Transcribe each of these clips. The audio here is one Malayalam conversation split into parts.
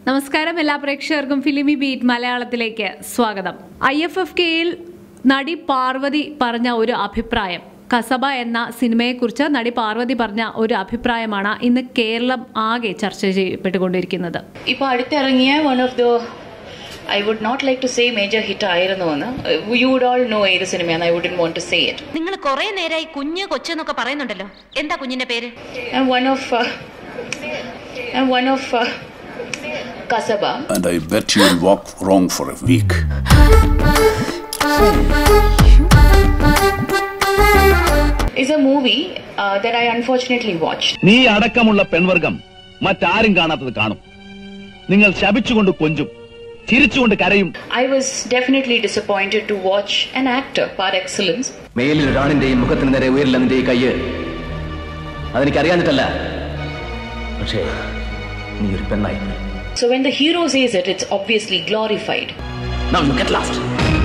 നമസ്കാരം എല്ലാ പ്രേക്ഷകർക്കും ഫിലിമി ബീറ്റ് മലയാളത്തിലേക്ക് സ്വാഗതം ഐ എഫ് എഫ് കെയിൽ നടി പാർവതി പറഞ്ഞ ഒരു അഭിപ്രായം കസബ എന്ന സിനിമയെക്കുറിച്ച് നടി പാർവതി പറഞ്ഞ ഒരു അഭിപ്രായമാണ് ഇന്ന് കേരളം ആകെ ചർച്ച ചെയ്യപ്പെട്ടുകൊണ്ടിരിക്കുന്നത് ഇപ്പോൾ അടുത്തിറങ്ങിയ one of the I would not like to say major hit ആയിരുന്നു എന്ന് യു വുഡ് ഓൾ നോ ഏത് സിനിമയാണ് I would won't to say it നിങ്ങൾ കുറെ നേരമായി കുഞ്ഞ് കൊച്ചെന്നൊക്കെ പറയുന്നുണ്ടല്ലോ എന്താ കുഞ്ഞിന്റെ പേര് and one of and one of Kasaba and I bet you'll walk wrong for a week. is a movie uh, that I unfortunately watched. നീ അടക്കമുള്ള പെൺവർഗം മറ്റാരും കാണാത്തത് കാണും നിങ്ങൾ ശപിച്ചുകൊണ്ട് കൊഞ്ചും ചിരിച്ചുകൊണ്ട് കരയും I was definitely disappointed to watch an actor par excellence മേലിൽ ഒരാണിന്റെയും മുഖത്തിന് നേരെ ഉയരില്ല നിന്റെ ഈ കയ്യ് അതെനിക്ക് അറിയാഞ്ഞിട്ടല്ല പക്ഷേ നീ ഒരു പെണ്ണായി So when the hero says it, it's obviously glorified. Now you get lost.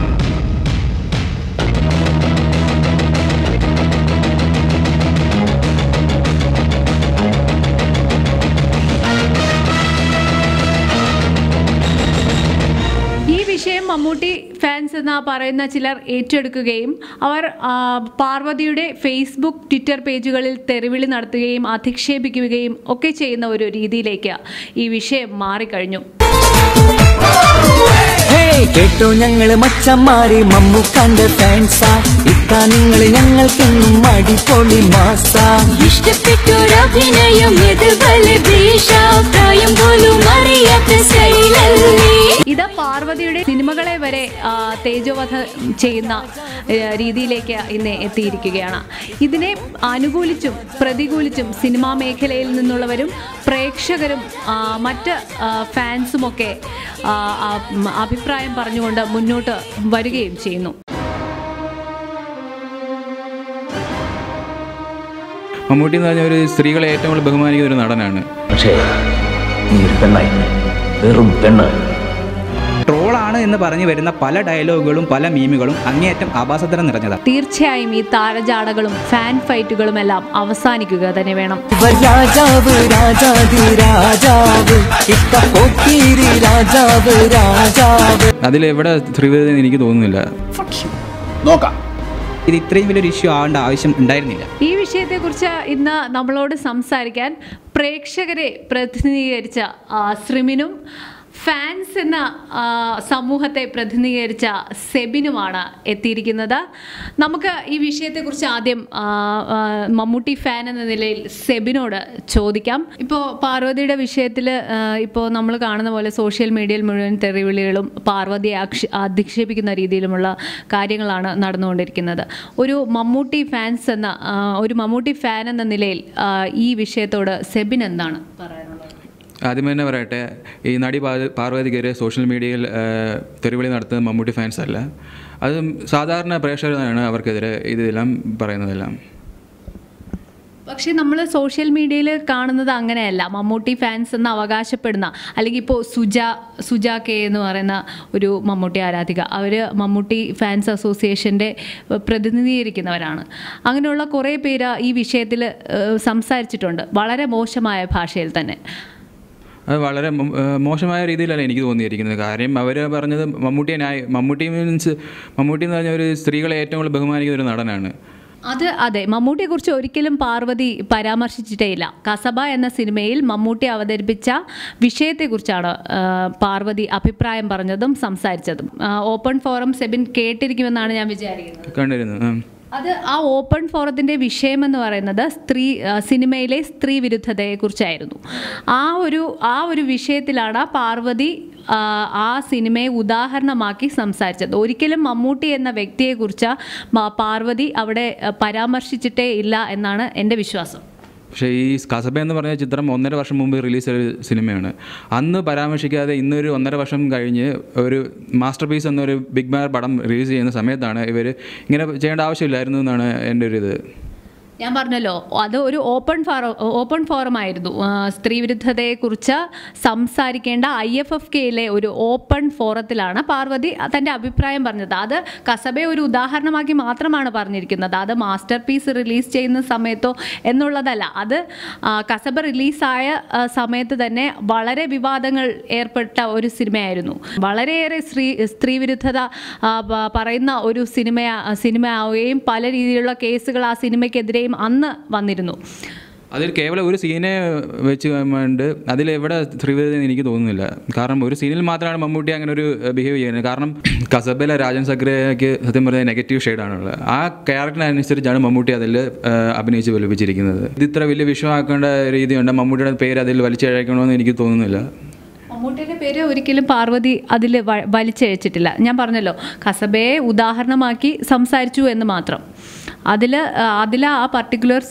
ഈ വിഷയം മമ്മൂട്ടി ഫാൻസ് എന്ന് പറയുന്ന ചിലർ ഏറ്റെടുക്കുകയും അവർ ആ, പാർവതിയുടെ ഫേസ്ബുക്ക് ട്വിറ്റർ പേജുകളിൽ തെറിവിളി നടത്തുകയും അധിക്ഷേപിക്കുകയും ഒക്കെ ചെയ്യുന്ന ഒരു രീതിയിലേക്ക് ഈ വിഷയം മാറിക്കഴിഞ്ഞു ഹേയ് കേട്ടോ ഞങ്ങള് മച്ചന്മാരെ മമ്മൂക്കാന്റെ ഫാൻസാ ഇക്കാ നിങ്ങള് ഞങ്ങൾക്കെന്നും അടിപൊളി മാസാ ഇഷ്ടപ്പെട്ടൊരഭിനയം ഇതുപോലെ ദേശ പ്രായം പോലും അറിയാത്ത സ്റ്റൈലല്ലേ ഇത് പാർവതിയുടെ സിനിമകളെ വരെ ആ, തേജോവധ ചെയ്യുന്ന ഏ, രീതിയിലേക്ക് ഇന്ന് എത്തിയിരിക്കുകയാണ് ഇതിനെ അനുകൂലിച്ചും പ്രതികൂലിച്ചും സിനിമാ മേഖലയിൽ നിന്നുള്ളവരും പ്രേക്ഷകരും ആ, മറ്റ് ആ, ഫാൻസുമൊക്കെ ആ, ആ, ഉം, അഭിപ്രായം പറഞ്ഞുകൊണ്ട് മുന്നോട്ട് വരികയും ചെയ്യുന്നു മമ്മൂട്ടി എന്ന് പറഞ്ഞ ഒരു സ്ത്രീകളെ ഏറ്റവും കൂടുതൽ ബഹുമാനിക്കുന്ന ഒരു നടനാണ് പക്ഷേ നീ ഒരു പെണ്ണായി വെറും പെണ്ണ് ട്രോളാണ് എന്ന് പറഞ്ഞു വരുന്ന പല ഡയലോഗുകളും പല മീമുകളും അങ്ങേയറ്റം ആഭാസത്തരം നിറഞ്ഞതാണ് തീർച്ചയായും ഈ താരജാടകളും ഫാൻ ഫൈറ്റുകളും എല്ലാം അവസാനിക്കുക തന്നെ വേണം ഇവർ രാജാവ് രാജാതി രാജാവ് ഇക്ക പോക്കീരി രാജാവ് രാജാവ് അതിലെവിടെ സ്ത്രീവിധം എനിക്ക് തോന്നുന്നില്ല നോക്കാം ഇത് ഇത്രയും വലിയൊരു ഇഷ്യൂ ആവേണ്ട ആവശ്യം ഉണ്ടായിരുന്നില്ല ഈ വിഷയത്തെക്കുറിച്ച് ഇന്ന് നമ്മളോട് സംസാരിക്കാൻ പ്രേക്ഷകരെ പ്രതിനിധീകരിച്ച ആ, ശ്രിമിനും ഫാൻസ് എന്ന ആ, സമൂഹത്തെ പ്രതിനിധീകരിച്ച സെബിനുമാണ് എത്തിയിരിക്കുന്നത് നമുക്ക് ഈ വിഷയത്തെക്കുറിച്ച് ആദ്യം ആ, ആ, മമ്മൂട്ടി ഫാൻ എന്ന നിലയിൽ സെബിനോട് ചോദിക്കാം ഇപ്പോൾ പാർവതിയുടെ വിഷയത്തിൽ ഇപ്പോൾ നമ്മൾ കാണുന്ന പോലെ സോഷ്യൽ മീഡിയയിൽ മുഴുവൻ തെറിവിളികളും പാർവതിയെ അക്ഷ അധിക്ഷേപിക്കുന്ന രീതിയിലുമുള്ള കാര്യങ്ങളാണ് നടന്നുകൊണ്ടിരിക്കുന്നത് ഒരു മമ്മൂട്ടി ഫാൻസ് എന്ന ആ, ഒരു മമ്മൂട്ടി ഫാൻ എന്ന നിലയിൽ ആ, ഈ വിഷയത്തോട് സെബിൻ എന്താണ് പറയാനുള്ളത് ആദ്യം തന്നെ പറയട്ടെ ഈ നടി പാ- പാർവതിക്കെതിരെ സോഷ്യൽ മീഡിയയിൽ ആ, തെറിവിളി നടത്തുന്ന മമ്മൂട്ടി ഫാൻസ് അല്ല അത് സാധാരണ പ്രേക്ഷകരാണ് അവർക്കെതിരെ ഇതെല്ലാം പറയുന്നതെല്ലാം പക്ഷേ നമ്മൾ സോഷ്യൽ മീഡിയയിൽ കാണുന്നത് അങ്ങനെയല്ല മമ്മൂട്ടി ഫാൻസ് എന്ന് അവകാശപ്പെടുന്ന അല്ലെങ്കിൽ ഇപ്പോൾ സുജ സുജ കെ എന്ന് പറയുന്ന ഒരു മമ്മൂട്ടി ആരാധിക അവർ മമ്മൂട്ടി ഫാൻസ് അസോസിയേഷൻ്റെ പ്രതിനിധീകരിക്കുന്നവരാണ് അങ്ങനെയുള്ള കുറേ പേര് ഈ വിഷയത്തിൽ ഏഹ്, സംസാരിച്ചിട്ടുണ്ട് വളരെ മോശമായ ഭാഷയിൽ തന്നെ അത് വളരെ മോ- ആ, മോശമായ രീതിയിലല്ല എനിക്ക് തോന്നിയിരിക്കുന്നത് കാര്യം അവർ പറഞ്ഞത് മമ്മൂട്ടിയെ ന്യായ മമ്മൂട്ടി മീൻസ് മമ്മൂട്ടി എന്ന് പറഞ്ഞ ഒരു സ്ത്രീകളെ ഏറ്റവും കൂടുതൽ ബഹുമാനിക്കുന്ന ഒരു നടനാണ് അത് അതെ മമ്മൂട്ടിയെ കുറിച്ച് ഒരിക്കലും പാർവതി പരാമർശിച്ചിട്ടേയില്ല കസബ എന്ന സിനിമയിൽ മമ്മൂട്ടി അവതരിപ്പിച്ച വിഷയത്തെക്കുറിച്ചാണ് ആ, പാർവതി അഭിപ്രായം പറഞ്ഞതും സംസാരിച്ചതും ആ, ഓപ്പൺ ഫോറം സെബിൻ കേട്ടിരിക്കുമെന്നാണ് ഞാൻ വിചാരിക്കുന്നത് കണ്ടിരുന്നു ആ. അത് ആ ഓപ്പൺ ഫോറത്തിൻ്റെ വിഷയമെന്ന് പറയുന്നത് സ്ത്രീ ആ, സിനിമയിലെ സ്ത്രീ വിരുദ്ധതയെക്കുറിച്ചായിരുന്നു ആ ഒരു ആ ഒരു വിഷയത്തിലാണ് പാർവതി ആ, ആ സിനിമയെ ഉദാഹരണമാക്കി സംസാരിച്ചത് ഒരിക്കലും മമ്മൂട്ടി എന്ന വ്യക്തിയെക്കുറിച്ച് മ- പാർവതി അവിടെ ആ, പരാമർശിച്ചിട്ടേ ഇല്ല എന്നാണ് എൻ്റെ വിശ്വാസം പക്ഷേ ഈ കസബ എന്ന് പറഞ്ഞ ചിത്രം ഒന്നര വർഷം മുമ്പ് റിലീസ് ചെയ്ത ഒരു സിനിമയാണ് അന്ന് പരാമർശിക്കാതെ ഇന്നൊരു ഒന്നര വർഷം കഴിഞ്ഞ് ഒരു മാസ്റ്റർ പീസ് എന്നൊരു ബിഗ് ബാർ പടം റിലീസ് ചെയ്യുന്ന സമയത്താണ് ഇവർ ഇങ്ങനെ ചെയ്യേണ്ട ആവശ്യമില്ലായിരുന്നു എന്നാണ് എൻ്റെ ഒരു ഇത് ഞാൻ പറഞ്ഞല്ലോ അത് ഒരു ഓപ്പൺ ഫോറം ഓപ്പൺ ഫോറം ആയിരുന്നു ആ, സ്ത്രീവിരുദ്ധതയെക്കുറിച്ച് സംസാരിക്കേണ്ട ഐ എഫ് എഫ് കെയിലെ ഒരു ഓപ്പൺ ഫോറത്തിലാണ് പാർവതി തൻ്റെ അഭിപ്രായം പറഞ്ഞത് അത് കസബയെ ഒരു ഉദാഹരണമാക്കി മാത്രമാണ് പറഞ്ഞിരിക്കുന്നത് അത് മാസ്റ്റർ പീസ് റിലീസ് ചെയ്യുന്ന സമയത്തോ എന്നുള്ളതല്ല അത് ആ, കസബ റിലീസായ ആ, സമയത്ത് തന്നെ വളരെ വിവാദങ്ങൾ ഏർപ്പെട്ട ഒരു സിനിമയായിരുന്നു വളരെയേറെ സ്ത്രീ സ്ത്രീവിരുദ്ധത ആ, പ- പറയുന്ന ഒരു സിനിമ സിനിമ ആവുകയും പല രീതിയിലുള്ള കേസുകൾ ആ സിനിമയ്ക്കെതിരെയും അന്ന് വന്നിരുന്നു അതിൽ കേവലം ഒരു സീനെ വെച്ച് കൊണ്ട് അതിൽ എവിടെ സ്ത്രീവിരുദ്ധ എനിക്ക് തോന്നുന്നില്ല കാരണം ഒരു സീനിൽ മാത്രമാണ് മമ്മൂട്ടി അങ്ങനെ ഒരു ബിഹേവ് ചെയ്യുന്നത് കാരണം കസബയിലെ രാജൻ സക്രയ്ക്ക് സത്യം പറഞ്ഞാൽ നെഗറ്റീവ് ഷെയ്ഡാണുള്ളത് ആ ക്യാരക്ടറിനനുസരിച്ചാണ് മമ്മൂട്ടി അതിൽ അഭിനയിച്ച് വലിപ്പിച്ചിരിക്കുന്നത് ഇത് ഇത്ര വലിയ വിഷയമാക്കേണ്ട രീതിയുണ്ട് മമ്മൂട്ടിയുടെ പേര് അതിൽ വലിച്ചഴക്കണമെന്ന് എനിക്ക് തോന്നുന്നില്ല മമ്മൂട്ടിയുടെ പേര് ഒരിക്കലും പാർവതി അതിൽ വലിച്ചഴിച്ചിട്ടില്ല ഞാൻ പറഞ്ഞല്ലോ കസബയെ ഉദാഹരണമാക്കി സംസാരിച്ചു എന്ന് മാത്രം അതിൽ അതിൽ ആ പർട്ടിക്കുലർ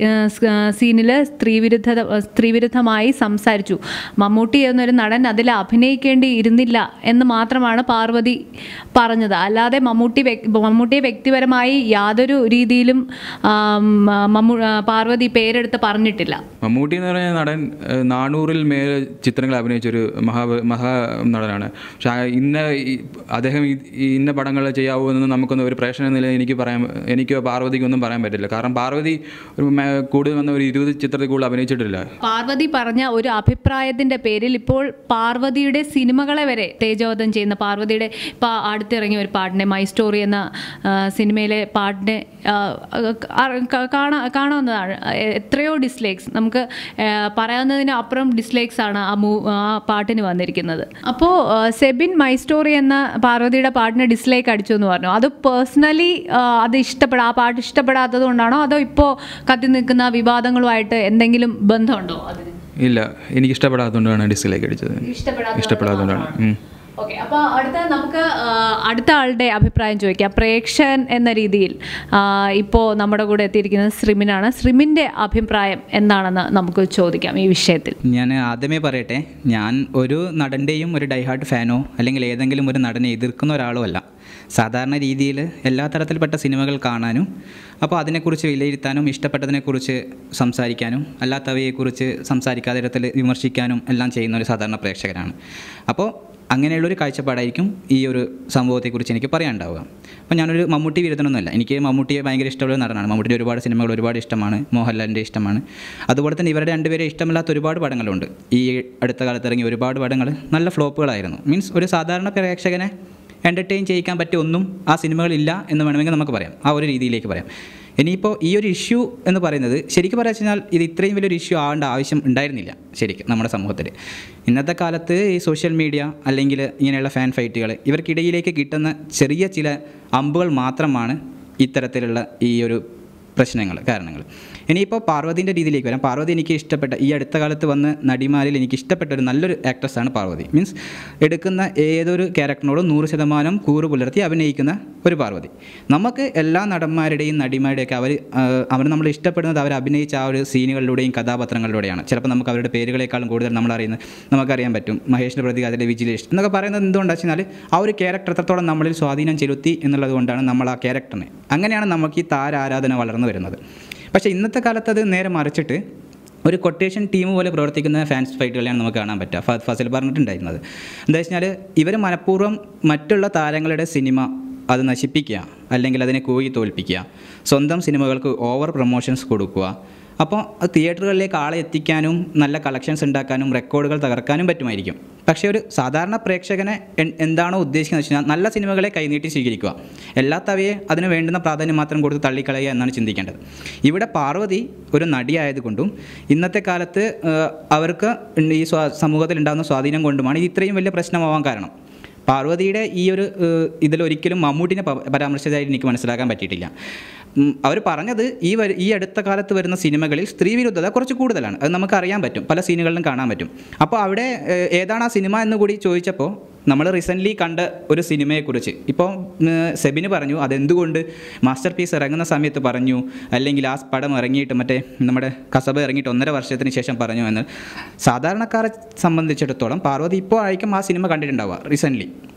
സീനിൽ സ്ത്രീവിരുദ്ധ സ്ത്രീവിരുദ്ധമായി സംസാരിച്ചു മമ്മൂട്ടി എന്നൊരു നടൻ അതിൽ അഭിനയിക്കേണ്ടി ഇരുന്നില്ല എന്ന് മാത്രമാണ് പാർവതി പറഞ്ഞത് അല്ലാതെ മമ്മൂട്ടി വ്യക്- മമ്മൂട്ടിയെ വ്യക്തിപരമായി യാതൊരു രീതിയിലും ആം, മമ്മൂ പാർവതി പേരെടുത്ത് പറഞ്ഞിട്ടില്ല മമ്മൂട്ടി എന്ന് പറയുന്ന നടൻ ഏഹ്, നാനൂറിൽ മേൽ ചിത്രങ്ങൾ അഭിനയിച്ച ഒരു മഹാ മഹാ നടനാണ് പക്ഷെ ആ ഇന്ന ഈ- അദ്ദേഹം ഈ- ഈ ഇന്ന പടങ്ങൾ ചെയ്യാവൂ എന്ന് നമുക്കൊന്നും ഒരു പ്രേക്ഷക നില എനിക്ക് പറയാൻ എനിക്കോ പാർവതിക്കൊന്നും പറയാൻ പറ്റില്ല കാരണം പാർവതി ഒരു മേ- കൂടുതൽ വന്ന ഒരു ഇരുപത് ചിത്രത്തിൽ കൂടുതൽ അഭിനയിച്ചിട്ടില്ല പാർവതി പറഞ്ഞ ഒരു അഭിപ്രായത്തിന്റെ പേരിൽ ഇപ്പോൾ പാർവതിയുടെ സിനിമകളെ വരെ തേജോവധം ചെയ്യുന്ന പാർവതിയുടെ ഇപ്പോൾ അടുത്തിറങ്ങിയ ഒരു പാട്ടിനെ മൈ സ്റ്റോറി എന്ന ആ, സിനിമയിലെ പാട്ടിനെ ആ, ആ, ക- കാണാ കാണാവുന്നതാണ് എ- എത്രയോ ഡിസ്ലൈക്സ് നമുക്ക് ആ, പറയാവുന്നതിന് അപ്പുറം ഡിസ്ലൈക്സ് ആണ് ആ മൂ ആ പാട്ടിന് വന്നിരിക്കുന്നത് അപ്പോൾ സെബിൻ മൈ സ്റ്റോറി എന്ന പാർവതിയുടെ പാട്ടിന് ഡിസ്ലൈക്ക് അടിച്ചു എന്ന് പറഞ്ഞു അത് പേഴ്സണലി അത് ഇഷ്ടപ്പെടാ ആ പാട്ട് ഇഷ്ടപ്പെടാത്തത് കൊണ്ടാണോ അതോ ഇപ്പോൾ കത്തി നിൽക്കുന്ന വിവാദങ്ങളുമായിട്ട് എന്തെങ്കിലും ബന്ധമുണ്ടോ അതിന് ഇല്ല എനിക്ക് ഇഷ്ടപ്പെടാത്തതുകൊണ്ടാണ് ഡിസ്ലൈക്ക് അടിച്ചത് ഇഷ്ടപ്പെടാത്തതുകൊണ്ടാണ് ഉം. ഓക്കെ അപ്പോൾ അടുത്ത നമുക്ക് ആ, അടുത്ത ആളുടെ അഭിപ്രായം ചോദിക്കാം പ്രേക്ഷകൻ എന്ന രീതിയിൽ ഇപ്പോൾ നമ്മുടെ കൂടെ എത്തിയിരിക്കുന്നത് ശ്രിമിനാണ് ശ്രിമിൻ്റെ അഭിപ്രായം എന്താണെന്ന് നമുക്ക് ചോദിക്കാം ഈ വിഷയത്തിൽ ഞാൻ ആദ്യമേ പറയട്ടെ ഞാൻ ഒരു നടൻ്റെയും ഒരു ഡൈഹാർട്ട് ഫാനോ അല്ലെങ്കിൽ ഏതെങ്കിലും ഒരു നടനെ എതിർക്കുന്ന ഒരാളോ അല്ല സാധാരണ രീതിയിൽ എല്ലാ തരത്തിൽപ്പെട്ട സിനിമകൾ കാണാനും അപ്പോൾ അതിനെക്കുറിച്ച് വിലയിരുത്താനും ഇഷ്ടപ്പെട്ടതിനെക്കുറിച്ച് സംസാരിക്കാനും അല്ലാത്തവയെക്കുറിച്ച് സംസാരിക്കാതെ തരത്തിൽ വിമർശിക്കാനും എല്ലാം ചെയ്യുന്ന ഒരു സാധാരണ പ്രേക്ഷകനാണ് അപ്പോൾ അങ്ങനെയുള്ളൊരു കാഴ്ചപ്പാടായിരിക്കും ഈ ഒരു സംഭവത്തെക്കുറിച്ച് എനിക്ക് പറയാനുണ്ടാവുക അപ്പോൾ ഞാനൊരു മമ്മൂട്ടി വിരുദ്ധനൊന്നുമല്ല എനിക്ക് മമ്മൂട്ടിയെ ഭയങ്കര ഇഷ്ടമുള്ള നടനാണ് മമ്മൂട്ടിയുടെ ഒരുപാട് സിനിമകൾ ഒരുപാട് ഇഷ്ടമാണ് മോഹൻലാലിൻ്റെ ഇഷ്ടമാണ് അതുപോലെ തന്നെ ഇവരുടെ രണ്ടുപേരെ ഇഷ്ടമില്ലാത്ത ഒരുപാട് പടങ്ങളുണ്ട് ഈ അടുത്ത കാലത്ത് ഇറങ്ങിയ ഒരുപാട് പടങ്ങൾ നല്ല ഫ്ലോപ്പുകളായിരുന്നു മീൻസ് ഒരു സാധാരണ പ്രേക്ഷകനെ എൻ്റർടൈൻ ചെയ്യിക്കാൻ പറ്റിയ ഒന്നും ആ സിനിമകളില്ല എന്ന് വേണമെങ്കിൽ നമുക്ക് പറയാം ആ ഒരു രീതിയിലേക്ക് പറയാം ഇനിയിപ്പോൾ ഈ ഒരു ഇഷ്യൂ എന്ന് പറയുന്നത് ശരിക്കും പറയാ വെച്ചാൽ ഇത് ഇത്രയും വലിയൊരു ഇഷ്യൂ ആവേണ്ട ആവശ്യം ഉണ്ടായിരുന്നില്ല ശരിക്കും നമ്മുടെ സമൂഹത്തിൽ ഇന്നത്തെ കാലത്ത് ഈ സോഷ്യൽ മീഡിയ അല്ലെങ്കിൽ ഇങ്ങനെയുള്ള ഫാൻ ഫൈറ്റുകൾ ഇവർക്കിടയിലേക്ക് കിട്ടുന്ന ചെറിയ ചില അമ്പുകൾ മാത്രമാണ് ഇത്തരത്തിലുള്ള ഈ ഒരു പ്രശ്നങ്ങൾ കാരണങ്ങൾ ഇനിയിപ്പോൾ പാർവതിൻ്റെ രീതിയിലേക്ക് വരാം പാർവതി എനിക്ക് ഇഷ്ടപ്പെട്ട ഈ അടുത്ത കാലത്ത് വന്ന നടിമാരിൽ എനിക്ക് ഇഷ്ടപ്പെട്ട ഒരു നല്ലൊരു ആക്ട്രസ്സാണ് പാർവതി മീൻസ് എടുക്കുന്ന ഏതൊരു ക്യാരക്ടറിനോടും നൂറ് ശതമാനം കൂറ് പുലർത്തി അഭിനയിക്കുന്ന ഒരു പാർവതി നമുക്ക് എല്ലാ നടന്മാരുടെയും നടിമാരുടെയൊക്കെ അവർ അവർ നമ്മൾ ഇഷ്ടപ്പെടുന്നത് അവർ അഭിനയിച്ച ആ ഒരു സീനുകളിലൂടെയും കഥാപാത്രങ്ങളിലൂടെയാണ് ചിലപ്പോൾ നമുക്ക് അവരുടെ പേരുകളെക്കാളും കൂടുതൽ നമ്മൾ അറിയുന്നത് നമുക്കറിയാൻ പറ്റും മഹേഷിൻ്റെ പ്രതി അതിലെ വിജിലേഷ് എന്നൊക്കെ പറയുന്നത് എന്തുകൊണ്ടാണെന്ന് വെച്ചാൽ ആ ഒരു ക്യാരക്ടർ എത്രത്തോളം നമ്മളിൽ സ്വാധീനം ചെലുത്തി എന്നുള്ളത് കൊണ്ടാണ് നമ്മൾ ആ ക്യാരക്ടറിനെ അങ്ങനെയാണ് നമുക്ക് ഈ താരാരാധന വളർന്നു വരുന്നത് പക്ഷേ ഇന്നത്തെ കാലത്ത് അത് നേരെ മറിച്ചിട്ട് ഒരു കൊട്ടേഷൻ ടീം പോലെ പ്രവർത്തിക്കുന്ന ഫാൻസ് ഫൈറ്റുകളെയാണ് നമുക്ക് കാണാൻ പറ്റുക ഫ- ഫസിൽ പറഞ്ഞിട്ടുണ്ടായിരുന്നത് എന്താ വെച്ചാൽ ഇവർ മനഃപൂർവ്വം മറ്റുള്ള താരങ്ങളുടെ സിനിമ അത് നശിപ്പിക്കുക അല്ലെങ്കിൽ അതിനെ കൂയി തോൽപ്പിക്കുക സ്വന്തം സിനിമകൾക്ക് ഓവർ പ്രൊമോഷൻസ് കൊടുക്കുക അപ്പോൾ അത് തിയേറ്ററുകളിലേക്ക് ആളെ എത്തിക്കാനും നല്ല കളക്ഷൻസ് ഉണ്ടാക്കാനും റെക്കോർഡുകൾ തകർക്കാനും പറ്റുമായിരിക്കും പക്ഷേ ഒരു സാധാരണ പ്രേക്ഷകനെ എൻ- എന്താണോ ഉദ്ദേശിക്കുന്നത് വെച്ച് കഴിഞ്ഞാൽ നല്ല സിനിമകളെ കൈനീട്ടി സ്വീകരിക്കുക എല്ലാത്തവയെ അതിന് വേണ്ടുന്ന പ്രാധാന്യം മാത്രം കൊടുത്ത് തള്ളിക്കളയുക എന്നാണ് ചിന്തിക്കേണ്ടത് ഇവിടെ പാർവതി ഒരു നടിയായതുകൊണ്ടും ഇന്നത്തെ കാലത്ത് ആ, അവർക്ക് ഈ സ്വാ സമൂഹത്തിൽ ഉണ്ടാകുന്ന സ്വാധീനം കൊണ്ടുമാണ് ഇത് ഇത്രയും വലിയ പ്രശ്നമാവാൻ കാരണം പാർവതിയുടെ ഈ ഒരു ഏഹ്, ഇതിലൊരിക്കലും മമ്മൂട്ടിനെ പ- പരാമർശിച്ചതായിട്ട് എനിക്ക് മനസ്സിലാക്കാൻ പറ്റിയിട്ടില്ല അവർ പറഞ്ഞത് ഈ വര- ഈ അടുത്ത കാലത്ത് വരുന്ന സിനിമകളിൽ സ്ത്രീ വിരുദ്ധത കുറച്ച് കൂടുതലാണ് അത് നമുക്ക് അറിയാൻ പറ്റും പല സീനുകളിലും കാണാൻ പറ്റും അപ്പോൾ അവിടെ ഏഹ്, ഏതാണ് ആ സിനിമ എന്ന് കൂടി ചോദിച്ചപ്പോൾ നമ്മൾ റീസെൻ്റ്ലി കണ്ട ഒരു സിനിമയെക്കുറിച്ച് ഇപ്പോൾ സെബിന് പറഞ്ഞു അതെന്തുകൊണ്ട് മാസ്റ്റർ പീസ് ഇറങ്ങുന്ന സമയത്ത് പറഞ്ഞു അല്ലെങ്കിൽ ആ പടം ഇറങ്ങിയിട്ട് മറ്റേ നമ്മുടെ കസബ ഇറങ്ങിയിട്ട് ഒന്നര വർഷത്തിന് ശേഷം പറഞ്ഞു എന്ന് സാധാരണക്കാരെ സംബന്ധിച്ചിടത്തോളം പാർവതി ഇപ്പോൾ ആയിരിക്കും ആ സിനിമ കണ്ടിട്ടുണ്ടാവുക റീസെൻ്റ്ലി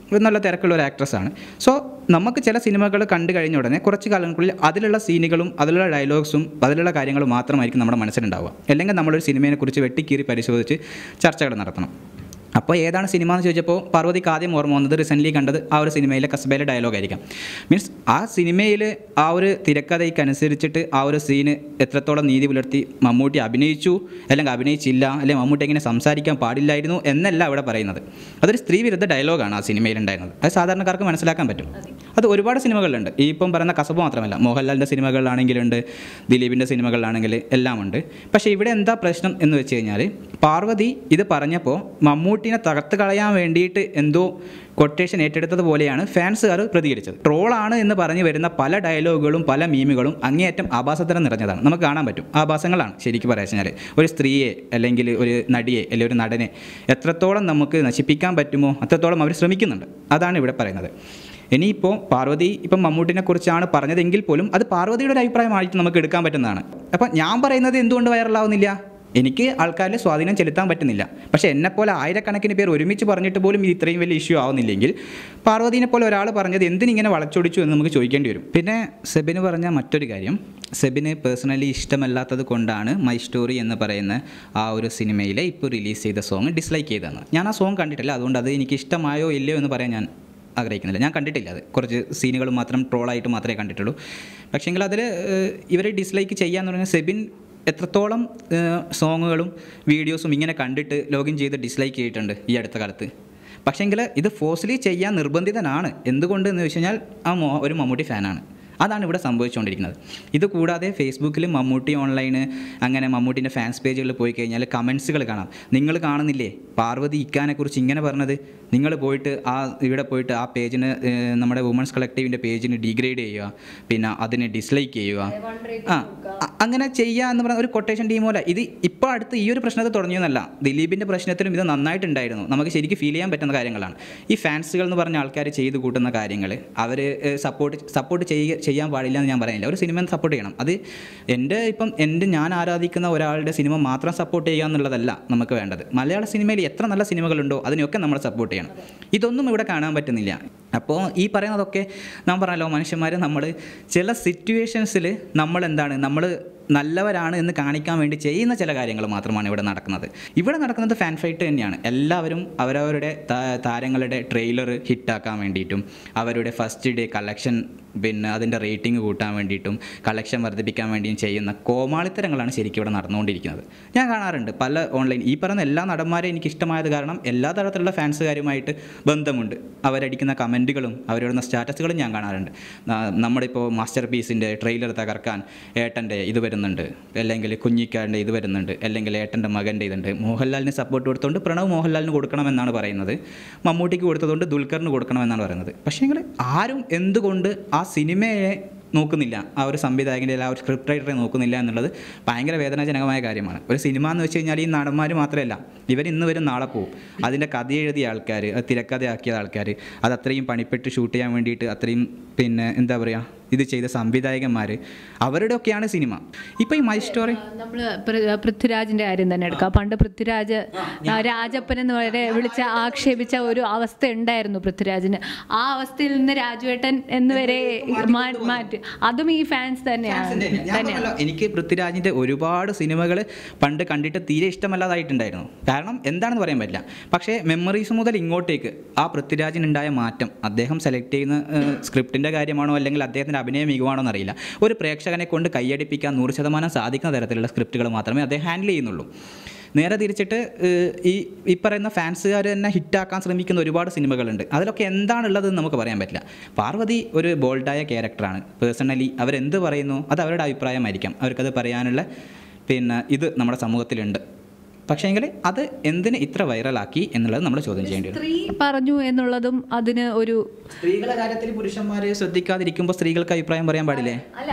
നല്ല തിരക്കുള്ള ഒരു ആക്ട്രസ്സാണ് സോ നമുക്ക് ചില സിനിമകൾ കണ്ടു കഴിഞ്ഞ ഉടനെ കുറച്ച് കാലങ്ങൾക്കുള്ളിൽ അതിലുള്ള സീനുകളും അതിലുള്ള ഡയലോഗ്സും അതിലുള്ള കാര്യങ്ങളും മാത്രമായിരിക്കും നമ്മുടെ മനസ്സിലുണ്ടാവുക അല്ലെങ്കിൽ നമ്മളൊരു സിനിമയെക്കുറിച്ച് വെട്ടിക്കീറി പരിശോധിച്ച് ചർച്ചകൾ നടത്തണം അപ്പോൾ ഏതാണ് സിനിമ എന്ന് ചോദിച്ചപ്പോൾ പാർവതിക്ക് ആദ്യം ഓർമ്മ വന്നത് റീസെൻ്റ്ലി കണ്ടത് ആ ഒരു സിനിമയിലെ കസ്ബയിലെ ഡയലോഗ് ആയിരിക്കാം മീൻസ് ആ സിനിമയിൽ ആ ഒരു തിരക്കഥയ്ക്ക് അനുസരിച്ചിട്ട് ആ ഒരു സീന് എത്രത്തോളം നീതി പുലർത്തി മമ്മൂട്ടി അഭിനയിച്ചു അല്ലെങ്കിൽ അഭിനയിച്ചില്ല അല്ലെങ്കിൽ മമ്മൂട്ടി എങ്ങനെ സംസാരിക്കാൻ പാടില്ലായിരുന്നു എന്നല്ല അവിടെ പറയുന്നത് അതൊരു സ്ത്രീ വിരുദ്ധ ഡയലോഗാണ് ആ സിനിമയിൽ ഉണ്ടായിരുന്നത് അത് സാധാരണക്കാർക്ക് മനസ്സിലാക്കാൻ പറ്റും അത് ഒരുപാട് സിനിമകളിലുണ്ട് ഈ ഇപ്പം പറയുന്ന കസബ് മാത്രമല്ല മോഹൻലാലിൻ്റെ സിനിമകളിലാണെങ്കിലുണ്ട് ദിലീപിൻ്റെ സിനിമകളിലാണെങ്കിൽ എല്ലാം ഉണ്ട് പക്ഷേ ഇവിടെ എന്താ പ്രശ്നം എന്ന് വെച്ച് കഴിഞ്ഞാൽ പാർവതി ഇത് പറഞ്ഞപ്പോൾ മമ്മൂട്ടിനെ തകർത്ത് കളയാൻ വേണ്ടിയിട്ട് എന്തോ കൊട്ടേഷൻ ഏറ്റെടുത്തതുപോലെയാണ് ഫാൻസുകാർ പ്രതികരിച്ചത് ട്രോളാണ് എന്ന് പറഞ്ഞ് വരുന്ന പല ഡയലോഗുകളും പല മീമുകളും അങ്ങേയറ്റം ആഭാസത്തരം നിറഞ്ഞതാണ് നമുക്ക് കാണാൻ പറ്റും ആഭാസങ്ങളാണ് ശരിക്കും പറയാ വെച്ചാൽ ഒരു സ്ത്രീയെ അല്ലെങ്കിൽ ഒരു നടിയെ അല്ലെങ്കിൽ ഒരു നടനെ എത്രത്തോളം നമുക്ക് നശിപ്പിക്കാൻ പറ്റുമോ അത്രത്തോളം അവർ ശ്രമിക്കുന്നുണ്ട് അതാണ് ഇവിടെ പറയുന്നത് ഇനിയിപ്പോൾ പാർവതി ഇപ്പം മമ്മൂട്ടിനെ കുറിച്ചാണ് പറഞ്ഞതെങ്കിൽ പോലും അത് പാർവതിയുടെ ഒരു അഭിപ്രായമായിട്ട് നമുക്ക് എടുക്കാൻ പറ്റുന്നതാണ് അപ്പം ഞാൻ പറയുന്നത് എന്തുകൊണ്ട് വൈറലാവുന്നില്ല എനിക്ക് ആൾക്കാരിൽ സ്വാധീനം ചെലുത്താൻ പറ്റുന്നില്ല പക്ഷേ എന്നെപ്പോലെ ആയിരക്കണക്കിന് പേർ ഒരുമിച്ച് പറഞ്ഞിട്ട് പോലും ഇത് ഇത്രയും വലിയ ഇഷ്യൂ ആവുന്നില്ലെങ്കിൽ പാർവതിനെ പോലെ ഒരാൾ പറഞ്ഞത് എന്തിനിങ്ങനെ വളച്ചൊടിച്ചു എന്ന് നമുക്ക് ചോദിക്കേണ്ടി വരും പിന്നെ സെബിന് പറഞ്ഞ മറ്റൊരു കാര്യം സെബിന് പേഴ്സണലി ഇഷ്ടമല്ലാത്തത് കൊണ്ടാണ് മൈ സ്റ്റോറി എന്ന് പറയുന്ന ആ ഒരു സിനിമയിലെ ഇപ്പോൾ റിലീസ് ചെയ്ത സോങ് ഡിസ്ലൈക്ക് ചെയ്തതെന്ന് ഞാൻ ആ സോങ് കണ്ടിട്ടില്ല അതുകൊണ്ട് അത് എനിക്ക് ഇഷ്ടമായോ ഇല്ലയോ എന്ന് പറയാൻ ഞാൻ ആഗ്രഹിക്കുന്നില്ല ഞാൻ കണ്ടിട്ടില്ല അത് കുറച്ച് സീനുകൾ മാത്രം ട്രോളായിട്ട് മാത്രമേ കണ്ടിട്ടുള്ളൂ പക്ഷേങ്കിൽ അതിൽ ഇവർ ഡിസ്ലൈക്ക് ചെയ്യാന്ന് പറഞ്ഞാൽ സെബിൻ എത്രത്തോളം സോങ്ങുകളും വീഡിയോസും ഇങ്ങനെ കണ്ടിട്ട് ലോഗിൻ ചെയ്ത് ഡിസ്ലൈക്ക് ചെയ്തിട്ടുണ്ട് ഈ അടുത്ത കാലത്ത് പക്ഷേങ്കിൽ ഇത് ഫോഴ്സ്ലി ചെയ്യാൻ നിർബന്ധിതനാണ് എന്തുകൊണ്ട് എന്ന് വെച്ച് കഴിഞ്ഞാൽ ആ മോ ഒരു മമ്മൂട്ടി ഫാനാണ് അതാണ് ഇവിടെ സംഭവിച്ചുകൊണ്ടിരിക്കുന്നത് ഇത് കൂടാതെ ഫേസ്ബുക്കിൽ മമ്മൂട്ടി ഓൺലൈന് അങ്ങനെ മമ്മൂട്ടിൻ്റെ ഫാൻസ് പേജുകളിൽ പോയി കഴിഞ്ഞാൽ കമൻസുകൾ കാണാം നിങ്ങൾ കാണുന്നില്ലേ പാർവതി ഇക്കാനെക്കുറിച്ച് ഇങ്ങനെ പറഞ്ഞത് നിങ്ങൾ പോയിട്ട് ആ ഇവിടെ പോയിട്ട് ആ പേജിന് ഏഹ്, നമ്മുടെ വുമൻസ് കളക്റ്റീവിൻ്റെ പേജിന് ഡീഗ്രേഡ് ചെയ്യുക പിന്നെ അതിനെ ഡിസ്ലൈക്ക് ചെയ്യുക ആ അ- അങ്ങനെ ചെയ്യുക എന്ന് പറഞ്ഞ ഒരു കൊട്ടേഷൻ ടീം പോലെ ഇത് ഇപ്പോൾ അടുത്ത് ഈ ഒരു പ്രശ്നത്തിൽ തുടങ്ങിയെന്നല്ല ദിലീപിൻ്റെ പ്രശ്നത്തിലും ഇത് നന്നായിട്ടുണ്ടായിരുന്നു നമുക്ക് ശരിക്കും ഫീൽ ചെയ്യാൻ പറ്റുന്ന കാര്യങ്ങളാണ് ഈ ഫാൻസുകൾ എന്ന് പറഞ്ഞ ആൾക്കാർ ചെയ്ത് കൂട്ടുന്ന കാര്യങ്ങൾ അവർ സപ്പോർട്ട് സപ്പോർട്ട് ചെയ്യുക ചെയ്യാൻ പാടില്ല എന്ന് ഞാൻ പറയുന്നില്ല ഒരു സിനിമ സപ്പോർട്ട് ചെയ്യണം അത് എൻ്റെ ഇപ്പം എൻ്റെ ഞാൻ ആരാധിക്കുന്ന ഒരാളുടെ സിനിമ മാത്രം സപ്പോർട്ട് ചെയ്യുക എന്നുള്ളതല്ല നമുക്ക് വേണ്ടത് മലയാള സിനിമയിൽ എത്ര നല്ല സിനിമകളുണ്ടോ അതിനെയൊക്കെ നമ്മൾ സപ്പോർട്ട് ചെയ്യണം ഇതൊന്നും ഇവിടെ കാണാൻ പറ്റുന്നില്ല അപ്പോൾ ഈ പറയുന്നതൊക്കെ നാം പറഞ്ഞല്ലോ മനുഷ്യന്മാർ നമ്മൾ ചില സിറ്റുവേഷൻസിൽ നമ്മൾ എന്താണ് നമ്മൾ നല്ലവരാണ് എന്ന് കാണിക്കാൻ വേണ്ടി ചെയ്യുന്ന ചില കാര്യങ്ങൾ മാത്രമാണ് ഇവിടെ നടക്കുന്നത് ഇവിടെ നടക്കുന്നത് ഫാൻ ഫൈറ്റ് തന്നെയാണ് എല്ലാവരും അവരവരുടെ താ- താരങ്ങളുടെ ട്രെയിലർ ഹിറ്റാക്കാൻ വേണ്ടിയിട്ടും അവരുടെ ഫസ്റ്റ് ഡേ കളക്ഷൻ പിന്നെ അതിൻ്റെ റേറ്റിംഗ് കൂട്ടാൻ വേണ്ടിയിട്ടും കളക്ഷൻ വർദ്ധിപ്പിക്കാൻ വേണ്ടിയും ചെയ്യുന്ന കോമാളിത്തരങ്ങളാണ് ശരിക്കും ഇവിടെ നടന്നുകൊണ്ടിരിക്കുന്നത് ഞാൻ കാണാറുണ്ട് പല ഓൺലൈൻ ഈ പറയുന്ന എല്ലാ നടന്മാരെയും എനിക്ക് ഇഷ്ടമായത് കാരണം എല്ലാ തരത്തിലുള്ള ഫാൻസുകാരുമായിട്ട് ബന്ധമുണ്ട് അവരടിക്കുന്ന കമൻറ്റുകളും അവരിടുന്ന സ്റ്റാറ്റസുകളും ഞാൻ കാണാറുണ്ട് ന- നമ്മുടെ ഇപ്പോൾ മാസ്റ്റർ പീസിൻ്റെ ട്രെയിലർ തകർക്കാൻ ഏട്ടൻ്റെ ഇത് വരുന്നുണ്ട് അല്ലെങ്കിൽ കുഞ്ഞിക്കാരൻ്റെ ഇത് വരുന്നുണ്ട് അല്ലെങ്കിൽ ഏട്ടൻ്റെ മകൻ്റെ ഇതുണ്ട് മോഹൻലാലിന് സപ്പോർട്ട് കൊടുത്തുകൊണ്ട് പ്രണവ് മോഹൻലാലിന് കൊടുക്കണമെന്നാണ് പറയുന്നത് മമ്മൂട്ടിക്ക് കൊടുത്തതുകൊണ്ട് ദുൽഖറിന് കൊടുക്കണമെന്നാണ് പറയുന്നത് പക്ഷേ ആരും എന്തുകൊണ്ട് ആ സിനിമയെ നോക്കുന്നില്ല ആ ഒരു സംവിധായകൻ്റെ ആ ഒരു സ്ക്രിപ്റ്റ് റൈറ്ററെ നോക്കുന്നില്ല എന്നുള്ളത് ഭയങ്കര വേദനാജനകമായ കാര്യമാണ് ഒരു സിനിമ എന്ന് വെച്ച് കഴിഞ്ഞാൽ ഈ നടന്മാർ മാത്രമല്ല ഇവർ ഇന്ന് വരും നാളെ പോവും അതിൻ്റെ കഥ എഴുതിയ ആൾക്കാർ അത് തിരക്കഥയാക്കിയ ആൾക്കാർ അത് അത്രയും പണിപ്പെട്ട് ഷൂട്ട് ചെയ്യാൻ വേണ്ടിയിട്ട് അത്രയും പിന്നെ എന്താ പറയുക ഇത് ചെയ്ത സംവിധായകന്മാർ അവരുടെയൊക്കെയാണ് സിനിമ ഇപ്പോൾ ഈ മൈ സ്റ്റോറി നമ്മൾ പൃഥ്വിരാജിന്റെ കാര്യം തന്നെ എടുക്കാം പണ്ട് പൃഥ്വിരാജ് ആ, രാജപ്പൻ എന്ന് വരെ വിളിച്ച ആക്ഷേപിച്ച ഒരു അവസ്ഥ ഉണ്ടായിരുന്നു പൃഥ്വിരാജിന് ആ അവസ്ഥയിൽ നിന്ന് രാജുവേട്ടൻ എന്ന് വരെ മാ- മാറ്റി അതും ഈ ഫാൻസ് തന്നെയാണ് ഞാൻ തന്നെയാണ് പറഞ്ഞല്ലോ, എനിക്ക് പൃഥ്വിരാജിൻ്റെ ഒരുപാട് സിനിമകൾ പണ്ട് കണ്ടിട്ട് തീരെ ഇഷ്ടമല്ലാതായിട്ടുണ്ടായിരുന്നു കാരണം എന്താണെന്ന് പറയാൻ പറ്റില്ല പക്ഷേ മെമ്മറീസ് മുതൽ ഇങ്ങോട്ടേക്ക് ആ പൃഥ്വിരാജിനുണ്ടായ മാറ്റം അദ്ദേഹം സെലക്ട് ചെയ്യുന്ന സ്ക്രിപ്റ്റിൻ്റെ കാര്യമാണോ അല്ലെങ്കിൽ അദ്ദേഹത്തിൻ്റെ അഭിനയ മികവാണോ എന്നറിയില്ല ഒരു പ്രേക്ഷകനെ കൊണ്ട് കൈയടിപ്പിക്കാൻ നൂറ് ശതമാനം സാധിക്കുന്ന തരത്തിലുള്ള സ്ക്രിപ്റ്റുകൾ മാത്രമേ അദ്ദേഹം ഹാൻഡിൽ ചെയ്യുന്നുള്ളൂ നേരെ തിരിച്ചിട്ട് ഏഹ്, ഈ ഈ പറയുന്ന ഫാൻസുകാർ തന്നെ ഹിറ്റാക്കാൻ ശ്രമിക്കുന്ന ഒരുപാട് സിനിമകളുണ്ട് അതിലൊക്കെ എന്താണുള്ളതെന്ന് നമുക്ക് പറയാൻ പറ്റില്ല പാർവതി ഒരു ബോൾഡായ ക്യാരക്ടറാണ് പേഴ്സണലി അവരെന്ത് പറയുന്നു അത് അവരുടെ അഭിപ്രായമായിരിക്കാം അവർക്കത് പറയാനുള്ള പിന്നെ ഇത് നമ്മുടെ സമൂഹത്തിലുണ്ട് പക്ഷേങ്കിൽ അത് എന്തിന് ഇത്ര വൈറലാക്കി എന്നുള്ളത് നമ്മൾ ചോദ്യം ചെയ്യേണ്ടി വരും സ്ത്രീ പറഞ്ഞു എന്നുള്ളതും അതിന് ഒരു സ്ത്രീകളുടെ കാര്യത്തിൽ പുരുഷന്മാർ ശ്രദ്ധിക്കാതിരിക്കുമ്പോൾ സ്ത്രീകൾക്ക് അഭിപ്രായം പറയാൻ പാടില്ലേ അല്ല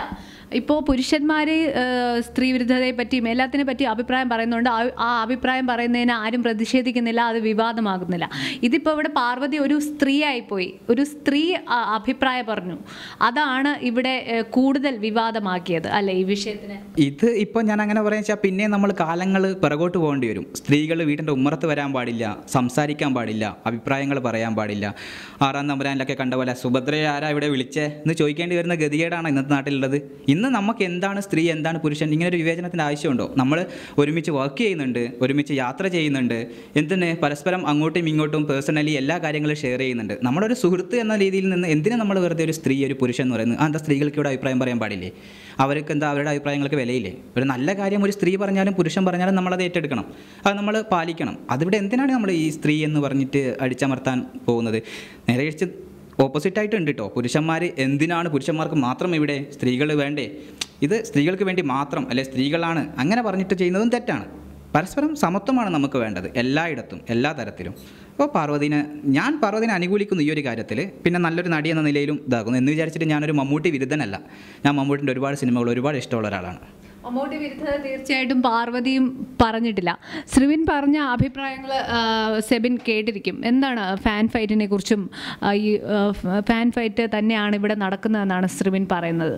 ഇപ്പോൾ പുരുഷന്മാർ സ്ത്രീ വിരുദ്ധതയെ പറ്റിയും എല്ലാത്തിനെ പറ്റിയും അഭിപ്രായം പറയുന്നുണ്ട് ആ- ആ അഭിപ്രായം പറയുന്നതിന് ആരും പ്രതിഷേധിക്കുന്നില്ല അത് വിവാദമാകുന്നില്ല ഇതിപ്പോൾ ഇവിടെ പാർവതി ഒരു സ്ത്രീയായിപ്പോയി ഒരു സ്ത്രീ ആ, അഭിപ്രായം പറഞ്ഞു അതാണ് ഇവിടെ ഏഹ്, കൂടുതൽ വിവാദമാക്കിയത് അല്ലേ ഈ വിഷയത്തിന് ഇത് ഇപ്പോൾ ഞാൻ അങ്ങനെ പറയാൻ വെച്ചാൽ പിന്നെ നമ്മൾ കാലങ്ങൾ പിറകോട്ട് പോകേണ്ടി വരും സ്ത്രീകൾ വീടിൻ്റെ ഉമ്മറത്ത് വരാൻ പാടില്ല സംസാരിക്കാൻ പാടില്ല അഭിപ്രായങ്ങൾ പറയാൻ പാടില്ല ആറാം തമ്പുരാനിലൊക്കെ കണ്ട പോലെ സുഭദ്രയെ ആരാ ഇവിടെ വിളിച്ചേ എന്ന് ചോദിക്കേണ്ടി വരുന്ന ഗതികേടാണ് ഇന്നത്തെ നാട്ടിലുള്ളത് ഇന്ന് നമുക്ക് എന്താണ് സ്ത്രീ എന്താണ് പുരുഷൻ ഇങ്ങനെ ഒരു വിവേചനത്തിൻ്റെ ആവശ്യമുണ്ടോ നമ്മൾ ഒരുമിച്ച് വർക്ക് ചെയ്യുന്നുണ്ട് ഒരുമിച്ച് യാത്ര ചെയ്യുന്നുണ്ട് എന്തിന് പരസ്പരം അങ്ങോട്ടും ഇങ്ങോട്ടും പേഴ്സണലി എല്ലാ കാര്യങ്ങളും ഷെയർ ചെയ്യുന്നുണ്ട് നമ്മളൊരു സുഹൃത്ത് എന്ന രീതിയിൽ നിന്ന് എന്തിനു നമ്മൾ വെറുതെ ഒരു സ്ത്രീ ഒരു പുരുഷൻ എന്ന് പറയുന്നത് ആ, എന്താ സ്ത്രീകൾക്ക് ഇവിടെ അഭിപ്രായം പറയാൻ പാടില്ലേ അവർക്ക് എന്താ അവരുടെ അഭിപ്രായങ്ങൾക്ക് വിലയില്ലേ ഒരു നല്ല കാര്യം ഒരു സ്ത്രീ പറഞ്ഞാലും പുരുഷൻ പറഞ്ഞാലും നമ്മളത് ഏറ്റെടുക്കണം അത് നമ്മൾ പാലിക്കണം അതിവിടെ എന്തിനാണ് നമ്മൾ ഈ സ്ത്രീ എന്ന് പറഞ്ഞിട്ട് അടിച്ചമർത്താൻ പോകുന്നത് നേരെ കഴിച്ച് ഓപ്പോസിറ്റ് ആയിട്ട് ഉണ്ട് കേട്ടോ പുരുഷന്മാർ എന്തിനാണ് പുരുഷന്മാർക്ക് മാത്രം ഇവിടെ സ്ത്രീകൾ വേണ്ടേ ഇത് സ്ത്രീകൾക്ക് വേണ്ടി മാത്രം അല്ലെ സ്ത്രീകളാണ് അങ്ങനെ പറഞ്ഞിട്ട് ചെയ്യുന്നതും തെറ്റാണ് പരസ്പരം സമത്വമാണ് നമുക്ക് വേണ്ടത് എല്ലായിടത്തും എല്ലാ തരത്തിലും അപ്പോൾ പാർവതിനെ ഞാൻ പാർവതിനെ അനുകൂലിക്കുന്നു ഈ ഒരു കാര്യത്തിൽ പിന്നെ നല്ലൊരു നടി എന്ന നിലയിലും ഇതാക്കുന്നു എന്ന് വിചാരിച്ചിട്ട് ഞാനൊരു മമ്മൂട്ടി വിരുദ്ധനല്ല ഞാൻ മമ്മൂട്ടിൻ്റെ ഒരുപാട് സിനിമകൾ ഒരുപാട് ഇഷ്ടമുള്ള ഒരാളാണ് മമ്മൂട്ടി വിരുദ്ധത തീർച്ചയായിട്ടും പാർവതിയും പറഞ്ഞിട്ടില്ല ശ്രീവിൻ പറഞ്ഞ അഭിപ്രായങ്ങൾ സെബിൻ കേട്ടിരിക്കും എന്താണ് ഫാൻ ഫൈറ്റിനെ കുറിച്ചും ആ, ഈ ആ, ഫാൻ ഫൈറ്റ് തന്നെയാണ് ഇവിടെ നടക്കുന്നതെന്നാണ് ശ്രീവിൻ പറയുന്നത്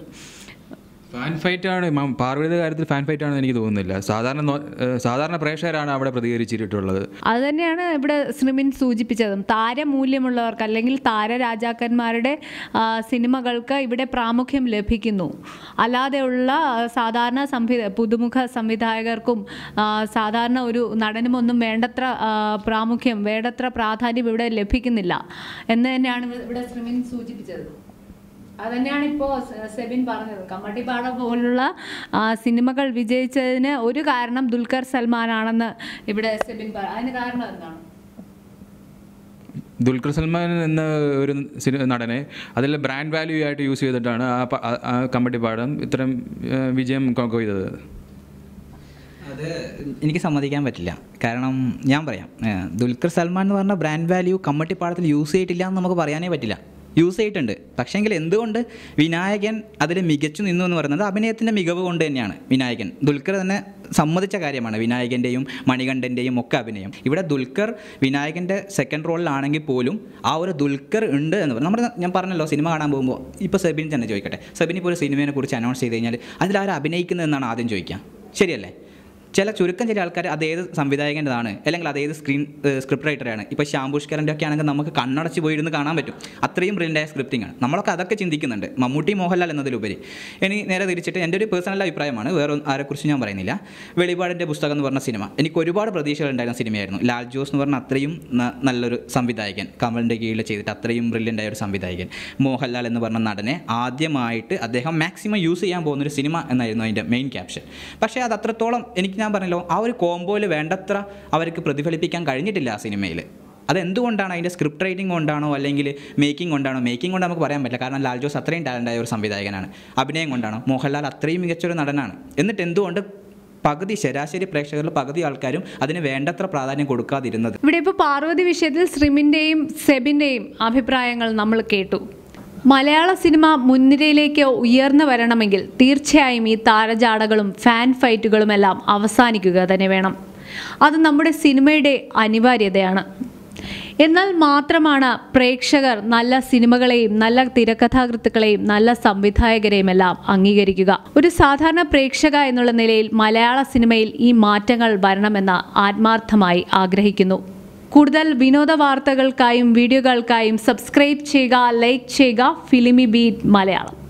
ഫാൻ ഫൈറ്റ് ആണ് മ- പാർവതിയുടെ കാര്യത്തിൽ ഫാൻ ഫൈറ്റ് ആണെന്ന് എനിക്ക് തോന്നുന്നില്ല സാധാരണ നോ- ഏഹ് സാധാരണ പ്രേക്ഷകരാണ് അവിടെ പ്രതികരിച്ചിട്ടുള്ളത് അത് തന്നെയാണ് ഇവിടെ ശ്രീമിൻ സൂചിപ്പിച്ചതും താരമൂല്യമുള്ളവർക്ക് അല്ലെങ്കിൽ താരരാജാക്കന്മാരുടെ ആ, സിനിമകൾക്ക് ഇവിടെ പ്രാമുഖ്യം ലഭിക്കുന്നു അല്ലാതെയുള്ള ആ, സാധാരണ സംവി പുതുമുഖ സംവിധായകർക്കും ആ, സാധാരണ ഒരു നടനുമൊന്നും വേണ്ടത്ര ആ, പ്രാമുഖ്യം വേണ്ടത്ര പ്രാധാന്യം ഇവിടെ ലഭിക്കുന്നില്ല എന്ന് തന്നെയാണ് ഇവിടെ ശ്രീമിൻ സൂചിപ്പിച്ചത് അതന്നെയാണ് ഇപ്പോൾ സെബിൻ പറഞ്ഞത് കമ്മട്ടിപ്പാട പോലുള്ള ആ, സിനിമകൾ വിജയിച്ചതിന് ഒരു കാരണം ദുൽഖർ സൽമാനാണെന്ന് ഇവിടെ സെബിൻ പറ അതിന് കാരണം എന്താണ് ദുൽഖർ സൽമാൻ എന്ന ഒരു സിനി നടനെ അതിൽ ബ്രാൻഡ് വാല്യൂ ആയിട്ട് യൂസ് ചെയ്തിട്ടാണ് ആ പ- ആ- ആ കമ്പട്ടി പാടം ഇത്തരം ഏഹ് വിജയം കൊ- കൊയ്തത് അത് എനിക്ക് സമ്മതിക്കാൻ പറ്റില്ല കാരണം ഞാൻ പറയാം ഏഹ് ദുൽഖർ സൽമാൻ എന്ന് പറഞ്ഞ ബ്രാൻഡ് വാല്യൂ കമ്മട്ടിപ്പാടത്തിൽ യൂസ് ചെയ്തിട്ടില്ല എന്ന് നമുക്ക് പറയാനേ പറ്റില്ല യൂസ് ചെയ്തിട്ടുണ്ട് പക്ഷേങ്കിൽ എന്തുകൊണ്ട് വിനായകൻ അതിൽ മികച്ചു നിന്നു എന്ന് പറയുന്നത് അഭിനയത്തിൻ്റെ മികവ് കൊണ്ട് തന്നെയാണ് വിനായകൻ ദുൽഖർ തന്നെ സമ്മതിച്ച കാര്യമാണ് വിനായകൻ്റെയും മണികണ്ഠൻ്റെയും ഒക്കെ അഭിനയം ഇവിടെ ദുൽഖർ വിനായകൻ്റെ സെക്കൻഡ് റോളിലാണെങ്കിൽ പോലും ആ ഒരു ദുൽഖർ ഉണ്ട് എന്ന് പറഞ്ഞു നമ്മുടെ ഞാൻ പറഞ്ഞല്ലോ സിനിമ കാണാൻ പോകുമ്പോൾ ഇപ്പോൾ സെബിൻ തന്നെ ചോദിക്കട്ടെ സെബിൻ ഇപ്പോൾ ഒരു സിനിമയെ കുറിച്ച് അനൗൺസ് ചെയ്ത് കഴിഞ്ഞാൽ അതിലാരും അഭിനയിക്കുന്നതെന്നാണ് ആദ്യം ചോദിക്കുക ശരിയല്ലേ ചില ചുരുക്കം ചില ആൾക്കാർ അതേത് സംവിധായകൻ്റെതാണ് അല്ലെങ്കിൽ അതേത് സ്ക്രീൻ സ്ക്രിപ്റ്റ് റൈറ്ററാണ് ഇപ്പോൾ ശ്യാംപുഷ്കരൻ്റെ ഒക്കെ ആണെങ്കിൽ നമുക്ക് കണ്ണടച്ച് പോയിരുന്ന് കാണാൻ പറ്റും അത്രയും ബ്രില്യൻ്റായ സ്ക്രിപ്റ്റിംഗ് ആണ് നമ്മളൊക്കെ അതൊക്കെ ചിന്തിക്കുന്നുണ്ട് മമ്മൂട്ടി മോഹൻലാൽ എന്നതിലുപരി ഇനി നേരെ തിരിച്ചിട്ട് എൻ്റെ ഒരു പേഴ്സണൽ അഭിപ്രായമാണ് വേറെ ഒന്നും ആരെക്കുറിച്ച് ഞാൻ പറയുന്നില്ല വെളിപാടിൻ്റെ പുസ്തകം എന്ന് പറഞ്ഞ സിനിമ എനിക്ക് ഒരുപാട് പ്രതീക്ഷകൾ ഉണ്ടായിരുന്ന സിനിമയായിരുന്നു ലാൽ ജോസ് എന്ന് പറഞ്ഞ അത്രയും ന- നല്ലൊരു സംവിധായകൻ കമലിൻ്റെ കീഴിൽ ചെയ്തിട്ട് അത്രയും ബ്രില്യൻ്റ് ആയ ഒരു സംവിധായകൻ മോഹൻലാൽ എന്ന് പറഞ്ഞ നടനെ ആദ്യമായിട്ട് അദ്ദേഹം മാക്സിമം യൂസ് ചെയ്യാൻ പോകുന്ന ഒരു സിനിമ എന്നായിരുന്നു അതിൻ്റെ മെയിൻ ക്യാപ്ഷൻ പക്ഷേ അത് അത്രത്തോളം എനിക്ക് ഞാൻ പറഞ്ഞല്ലോ ആ ഒരു കോംബോയിൽ വേണ്ടത്ര അവർക്ക് പ്രതിഫലിപ്പിക്കാൻ കഴിഞ്ഞിട്ടില്ല ആ സിനിമയിൽ അതെന്തുകൊണ്ടാണ് അതിൻ്റെ സ്ക്രിപ്റ്റ് റൈറ്റിംഗ് കൊണ്ടാണോ അല്ലെങ്കിൽ മേക്കിംഗ് കൊണ്ടാണോ മേക്കിംഗ് കൊണ്ട് നമുക്ക് പറയാൻ പറ്റില്ല കാരണം ലാൽ ജോസ് അത്രയും ടാലൻ്റ് ആയ ഒരു സംവിധായകനാണ് അഭിനയം കൊണ്ടാണോ മോഹൻലാൽ അത്രയും മികച്ചൊരു നടനാണ് എന്നിട്ട് എന്തുകൊണ്ട് പകുതി ശരാശരി പ്രേക്ഷകരിൽ പകുതി ആൾക്കാരും അതിന് വേണ്ടത്ര പ്രാധാന്യം കൊടുക്കാതിരുന്നത് ഇവിടെ ഇപ്പോൾ പാർവതി വിഷയത്തിൽ ശ്രീമിൻ്റെയും സെബിൻ്റെയും അഭിപ്രായങ്ങൾ നമ്മൾ കേട്ടു മലയാള സിനിമ മുൻനിരയിലേക്ക് ഉയർന്നു വരണമെങ്കിൽ തീർച്ചയായും ഈ താരജാടകളും ഫാൻ ഫൈറ്റുകളും എല്ലാം അവസാനിക്കുക തന്നെ വേണം അത് നമ്മുടെ സിനിമയുടെ അനിവാര്യതയാണ് എന്നാൽ മാത്രമാണ് പ്രേക്ഷകർ നല്ല സിനിമകളെയും നല്ല തിരക്കഥാകൃത്തുക്കളെയും നല്ല സംവിധായകരെയും എല്ലാം അംഗീകരിക്കുക ഒരു സാധാരണ പ്രേക്ഷക എന്നുള്ള നിലയിൽ മലയാള സിനിമയിൽ ഈ മാറ്റങ്ങൾ വരണമെന്ന് ആത്മാർത്ഥമായി ആഗ്രഹിക്കുന്നു കൂടുതൽ വിനോദ വാർത്തകൾക്കായും വീഡിയോകൾക്കായും സബ്സ്ക്രൈബ് ചെയ്യുക ലൈക്ക് ചെയ്യുക ഫിലിമി ബീറ്റ് മലയാളം